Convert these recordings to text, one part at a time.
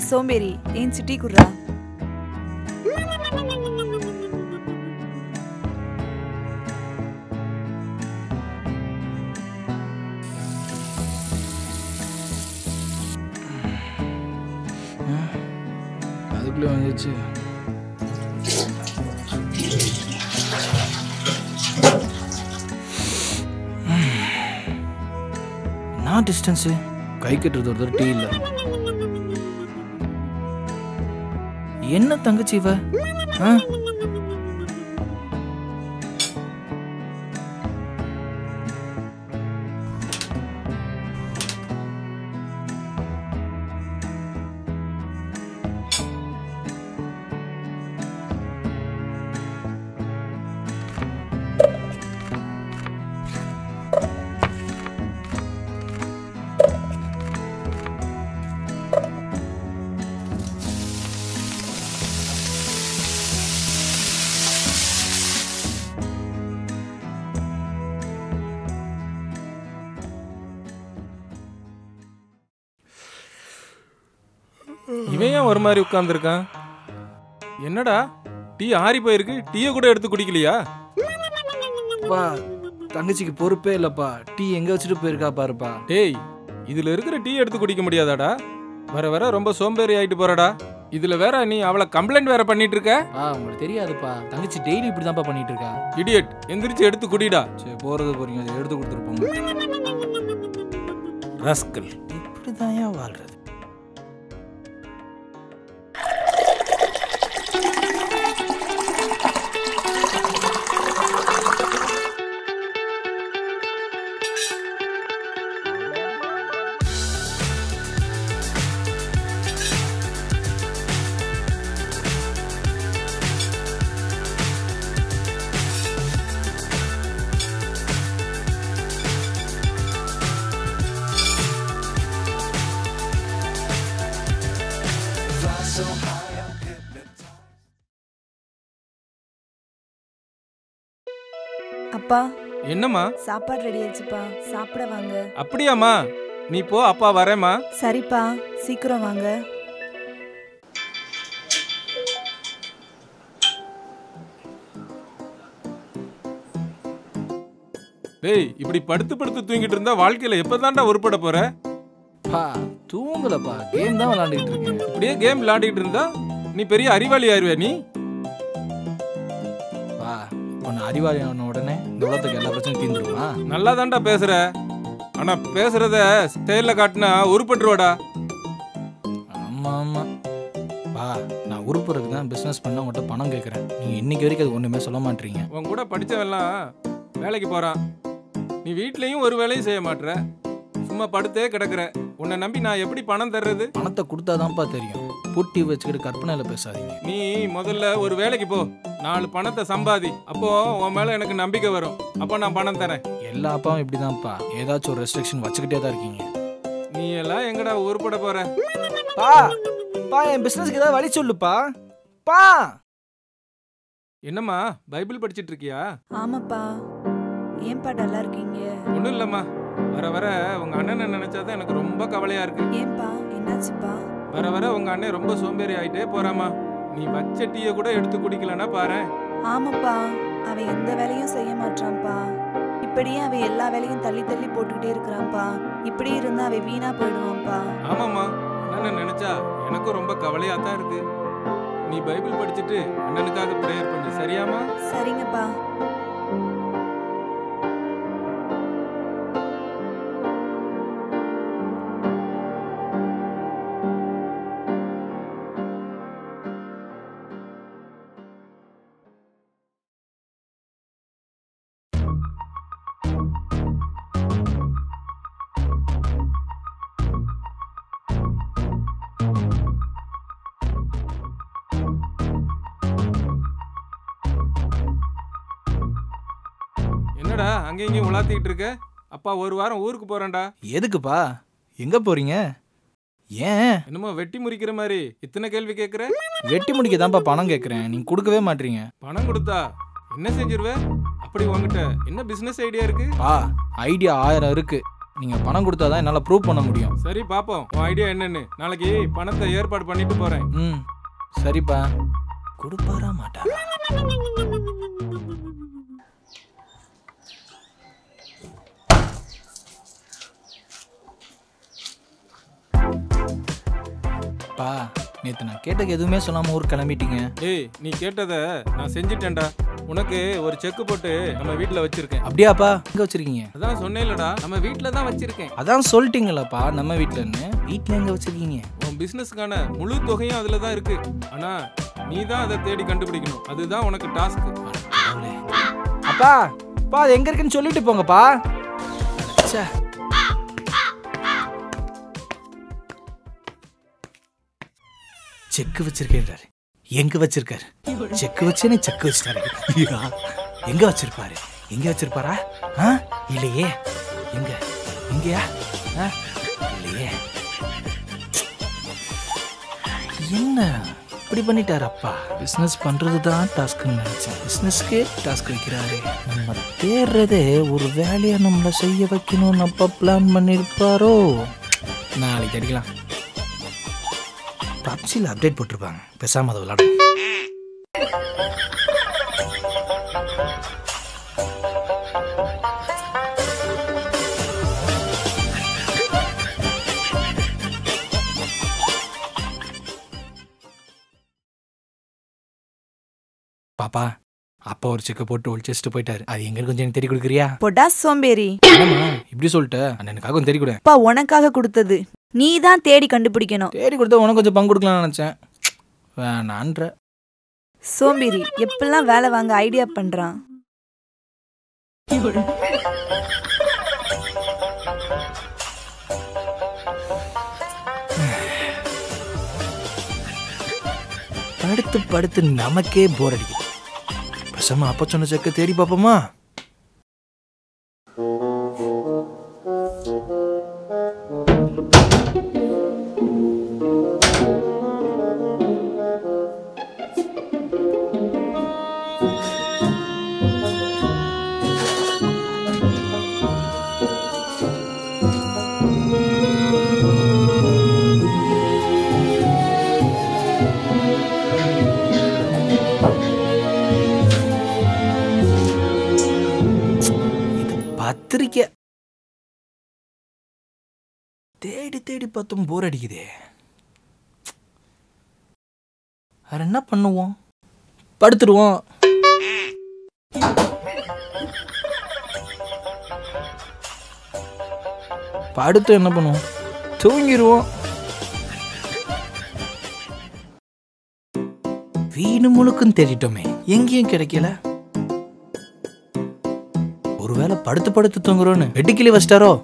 டேய் சோம்பேறி ஏன் சிட்டி குர்ரா அதுக்குள்ளே வந்துச்சு என்ன டிஸ்டன்ஸு கை கட்டுறது ஒருத்தர் டீ இல்லை என்ன தங்கச்சி இவ ஆ? இவன் ஏன் ஒரு மாதிரி உட்கார்ந்துருக்கான் என்னடா டீ ஆறி போயிருக்கு டீயை கூட எடுத்து குடிக்கலையா அப்பா தங்கச்சிக்கு பொறுப்பே இல்லைப்பா டீ எங்கே வச்சுட்டு போயிருக்கா பாருப்பா டேய் இதுல இருக்கிற டீ எடுத்து குடிக்க முடியாதாடா வர வர ரொம்ப சோம்பேறி ஆயிட்டு போறடா இதுல வேற நீ அவளை கம்ப்ளைண்ட் வேற பண்ணிட்டு இருக்க பா உங்களுக்கு தெரியாதுப்பா தங்கச்சி டெய்லி இப்படி தான்ப்பா பண்ணிட்டு இருக்கா இடியட் எந்திரிச்சு எடுத்து குடிடா சரி போறது போறீங்க அதை எடுத்து கொடுத்துருப்போங்க ரஸ்கல் இப்படி தான் ஏன் வாழ்றது அப்பா என்னம்மா சாப்பாடு ரெடி ஆயிடுச்சுப்பா சாப்பிட வாங்க அப்படியாம்மா நீ போ அப்பா வரேம்மா சரிப்பா சீக்கிரம் வாங்க டேய் இப்படி படுத்து படுத்து தூங்கிட்டு இருந்தா வாழ்க்கையில எப்பதான்டா உருப்பட போற பா தூங்கலப்பா கேம் தான் விளாண்டுக்கிட்டு இருக்கேன் இப்படியே கேம் விளையாடிட்டு இருந்தா நீ பெரிய அறிவாளி ஆயிருவே நீ பா இப்போ நான் அறிவாளி ஆன உடனே இந்த உலகத்துக்கு எல்லா பிரச்சனையும் தீர்ந்துருமா நல்லா தான்டா பேசுற ஆனா பேசுறத செயல்ல காட்டினா உருப்பட்டுருவாடா ஆமா ஆமா பா நான் உருப்புறதுக்கு தான் பிஸ்னஸ் பண்ண உங்கள்கிட்ட பணம் கேட்குறேன் நீங்கள் இன்னைக்கு வரைக்கும் அது ஒன்றுமே சொல்ல மாட்டீங்க உன் கூட படிச்சவெல்லாம் வேலைக்கு போறான் நீ வீட்லயும் ஒரு வேலையும் செய்ய மாட்ற சும்மா படுத்தே கிடக்குற உன்னை நம்பி நான் எப்படி பணம் தர்றது பணத்தை கொடுத்தாதான்ப்பா தெரியும் பூட்டி வச்சுக்கிட்டு கற்பனையில் பேசாதீங்க நீ முதல்ல ஒரு வேலைக்கு போ நாலு பணத்தை சம்பாதி அப்போ உன் மேல எனக்கு நம்பிக்கை வரும் அப்போ நான் பணம் தரேன் எல்லா அப்பாவும் இப்படி தான்ப்பா ஏதாச்சும் ஒரு ரெஸ்ட்ரிக்ஷன் வச்சுக்கிட்டே தான் இருக்கீங்க நீ எல்லாம் எங்கடா உருப்பட போற பா பா என் பிஸ்னஸ்க்கு ஏதாவது வழி சொல்லுப்பா பா என்னம்மா பைபிள் படிச்சிட்டு இருக்கியா ஆமாப்பா ஏன்பா டல்லா இருக்கீங்க ஒன்றும் இல்லைம்மா வர வர உங்க அண்ணனை நினைச்சாதான் எனக்கு ரொம்ப கவலையா இருக்கு ஏன்பா என்னாச்சுப்பா வர வர உங்க அண்ணன் ரொம்ப சோம்பேறி ஆயிட்டே போறாமா நீ வச்ச டீயை கூட எடுத்து குடிக்கலன்னா பாரு ஆமாப்பா அவன் எந்த வேலையும் செய்ய மாட்டான்ப்பா இப்படியே அவன் எல்லா வேலையும் தள்ளி தள்ளி போட்டுக்கிட்டே இருக்கிறான்ப்பா இப்படி இருந்தா அவன் வீணா போயிடுவான்ப்பா ஆமாம்மா அண்ணனை நினைச்சா எனக்கும் ரொம்ப கவலையா தான் இருக்கு நீ பைபிள் படிச்சுட்டு அண்ணனுக்காக ப்ரேயர் பண்ணு சரியாம்மா சரிங்கப்பா என்னடா அங்கேயும் இங்கேயும் உலாத்திக்கிட்டு இருக்க அப்பா ஒரு வாரம் ஊருக்கு போறேன்டா எதுக்குப்பா எங்க போறீங்க ஏன் என்னமோ வெட்டி முறிக்கிற மாதிரி இத்தனை கேள்வி கேட்குற வெட்டி முடிக்க தான்ப்பா பணம் கேட்குறேன் நீங்க கொடுக்கவே மாட்டீங்க பணம் கொடுத்தா என்ன செஞ்சிருவ அப்படி உன்கிட்ட என்ன பிசினஸ் ஐடியா இருக்கு பா ஐடியா ஆயிரம் இருக்கு நீங்கள் பணம் கொடுத்தா தான் என்னால் ப்ரூவ் பண்ண முடியும் சரி பாப்போம் உன் ஐடியா என்னன்னு நாளைக்கு பணத்தை ஏற்பாடு பண்ணிட்டு போறேன் ம் சரிப்பா கொடுப்பாரா மாட்டா பா நேற்று நான் கேட்டக்கு எதுவுமே சொல்லாமல் ஊர் கிளம்பிட்டீங்க ஏய் நீ கேட்டத நான் செஞ்சிட்டேன்டா உனக்கு ஒரு செக் போட்டு நம்ம வீட்ல வச்சிருக்கேன் அப்படியாப்பா எங்கே வச்சிருக்கீங்க அதான் சொன்னேன்லடா நம்ம வீட்ல தான் வச்சிருக்கேன் அதான் சொல்லிட்டீங்களாப்பா நம்ம வீட்டிலன்னு வீட்டில் எங்கே வச்சிருக்கீங்க உன் பிசினஸ்க்கான முழு தொகையும் அதுல தான் இருக்கு ஆனா நீ தான் அதை தேடி கண்டுபிடிக்கணும் அதுதான் உனக்கு டாஸ்க் கடவுளே. அப்பா அப்பா அது எங்க இருக்குன்னு சொல்லிட்டு போங்கப்பா ச்சே. செக்கு வச்சிருக்கேன்றாரு எங்க வச்சிருக்காரு செக்கு வச்சேனே செக்கு வச்சிட்டாரு ஐயா, எங்க வச்சிருப்பாரு எங்க வச்சிருப்பாரா ஆ? இல்லையே எங்க எங்கயா ஆ? இல்லையே என்ன இப்படி பண்ணிட்டாரு அப்பா பிசினஸ் பண்றது தான் டாஸ்க்னு நினைச்சேன் பிசினஸ்க்கே டாஸ்க் வைக்கிறாரு நம்ம தேடுறதே ஒரு வேலையை நம்மளை செய்ய வைக்கணும்னு அப்பா பிளான் பண்ணியிருப்பாரோ நாளைக்கு அடிக்கலாம் பப்ஜியில் அப்டேட் போட்டிருப்பாங்க பேசாம அதை விளாடும் பாப்பா அப்பா ஒரு செக்கை போட்டு ஒழிச்சிட்டு போயிட்டாரு அது எங்க கொஞ்சம் எனக்கு தெரிய கொடுக்குறியா பொடா சோம்பேறி என்னம்மா இப்படி சொல்லிட்ட அண்ணனுக்காக கொஞ்சம் தெரிய கொடு அப்பா உனக்காக கொடுத்தது நீ தான் தேடி கண்டுபிடிக்கணும் தேடி கொடுத்தா உனக்கு கொஞ்சம் பங்கு கொடுக்கலாம்னு நினைச்சேன் வேணான்ற சோம்பேறி எப்பெல்லாம் வேலை வாங்க ஐடியா பண்றான் படுத்து படுத்து நமக்கே போர் அடிக்குது பேசாம அப்பா சொன்ன செக்க தேடி பார்ப்போமா இது பத்திரிக்கை தேடி தேடி பார்த்தும் போர் அடிக்குதே வேற என்ன பண்ணுவோம் படுத்துடுவோம் படுத்து என்ன பண்ணுவோம் தூங்கிடுவோம் வீடு முழுக்கும் தேடிட்டோமே எங்கேயும் கிடைக்கல ஒருவேளை படுத்து படுத்து தூங்குறோன்னு வெட்டுக்கிளி வச்சிட்டாரோ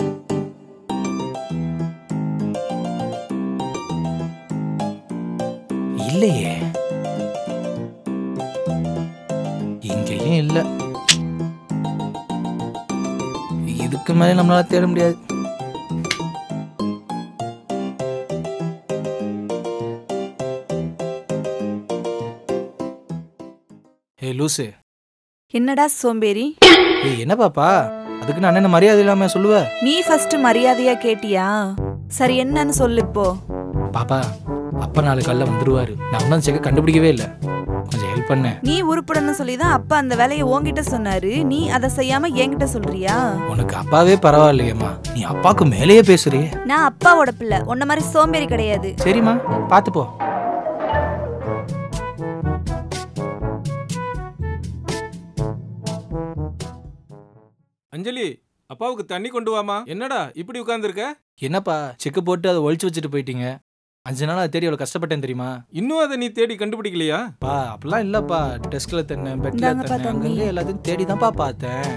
இல்லையே இங்கேயும் இல்ல இதுக்கு மேல நம்மளால தேட முடியாது ஏய் லூசு என்னடா சோம்பேறி ஏய் என்ன பாப்பா அதுக்கு நான் அண்ணன் மரியாதை இல்லாம சொல்லுவ நீ ஃபர்ஸ்ட் மரியாதையா கேட்டியா சரி என்னன்னு சொல்லு இப்போ பாப்பா அப்பா நாலு காலைல வந்துருவாரு நான் ஒன்றும் செக்க கண்டுபிடிக்கவே இல்லை கொஞ்சம் ஹெல்ப் பண்ண நீ உருப்படன்னு சொல்லி தான் அப்பா அந்த வேலையை உன்கிட்ட சொன்னாரு நீ அதை செய்யாம என்கிட்ட சொல்றியா உனக்கு அப்பாவே பரவாயில்லையேம்மா நீ அப்பாவுக்கு மேலேயே பேசுறியே நான் அப்பாவோட பிள்ளை உன்ன மாதிரி சோம்பேறி கிடையாது சரிம்மா பார்த்து போ அஞ்சலி அப்பாவுக்கு தண்ணி கொண்டு வாமா என்னடா இப்படி உட்கார்ந்திருக்க என்னப்பா செக்கு போட்டு அதை ஒழிச்சு வச்சுட்டு போயிட்டீங்க அஞ்சு நாள் அதை தேடி எவ்வளோ கஷ்டப்பட்டேன் தெரியுமா இன்னும் அதை நீ தேடி கண்டுபிடிக்கலையா பா அப்படிலாம் இல்லப்பா டெஸ்க்ல தண்ணே பெட்ல இந்தாங்கப்பா தண்ணே தண்ணி. அங்கங்க எல்லாத்தையும் தேடி தான்ப்பா பார்த்தேன்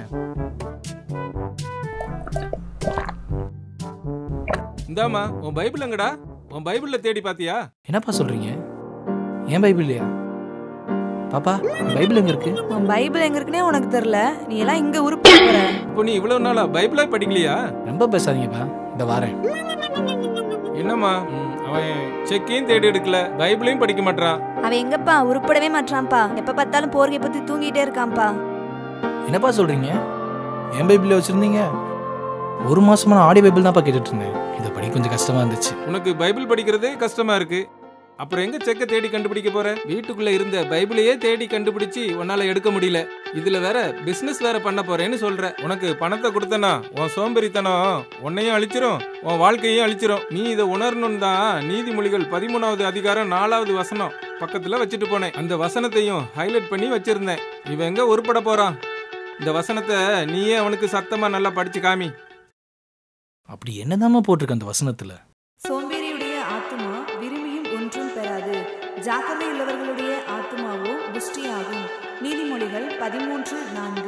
இந்தாமா உன் பைபிள் எங்கடா உன் பைபிள்ல தேடி பாத்தியா என்னப்பா சொல்றீங்க ஏன் பைபிள் இல்லையா பாப்பா பைபிள் எங்க இருக்கு உன் பைபிள் எங்க இருக்குன்னே உனக்கு தெரியல நீ எல்லாம் இங்க உருப்பட போற இப்போ நீ இவ்வளவு நாளா பைபிளே படிக்கலையா ரொம்ப பேசாதீங்கப்பா இந்த வாரேன் என்னம்மா ம், அவன் செக்கையும் தேடி எடுக்கல பைபிளையும் படிக்க மாட்டான் அவன் எங்கப்பா உருப்படவே மாட்டான்ப்பா எப்ப பார்த்தாலும் போர்வையை பத்தி தூங்கிட்டே இருக்கான்ப்பா என்னப்பா சொல்றீங்க என் பைபிள்ல வச்சிருந்தீங்க ஒரு மாசமா நான் ஆடியோ பைபிள் தான்ப்பா கேட்டுட்டு இருந்தேன் இதை படி கொஞ்சம் கஷ்டமா இருந்துச்சு உனக்கு பைபிள் படிக்கிறதே கஷ்டமா இருக்கு அப்புறம் எங்க செக்க தேடி கண்டுபிடிக்க போற வீட்டுக்குள்ள இருந்த பைபிளையே தேடி கண்டுபிடிச்சு உன்னால எடுக்க முடியல இதுல வேற பிசினஸ் வேற பண்ண போறேன்னு சொல்ற உனக்கு பணத்தை கொடுத்தனா உன் சோம்பேறித்தனம் உன்னையும் அழிச்சிரும் உன் வாழ்க்கையும் அழிச்சிரும் நீ இதை உணரணும் தான் நீதிமொழிகள் பதிமூணாவது அதிகாரம் நாலாவது வசனம் பக்கத்துல வச்சுட்டு போனேன் அந்த வசனத்தையும் ஹைலைட் பண்ணி வச்சிருந்தேன் இவன் எங்க உருப்பட போறான் இந்த வசனத்தை நீயே அவனுக்கு சத்தமா நல்லா படிச்சு காமி அப்படி என்னதாம்மா போட்டிருக்கு அந்த வசனத்துல சோம்பேறியுடைய ஆத்துமா விரும்பியும் ஒன்றும் பெறாது ஜாக்கிரதை உள்ளவர்களுடைய ஆத்துமாவோ புஷ்டியாகும் நீதிமொழிகள் பதிமூன்று நான்கு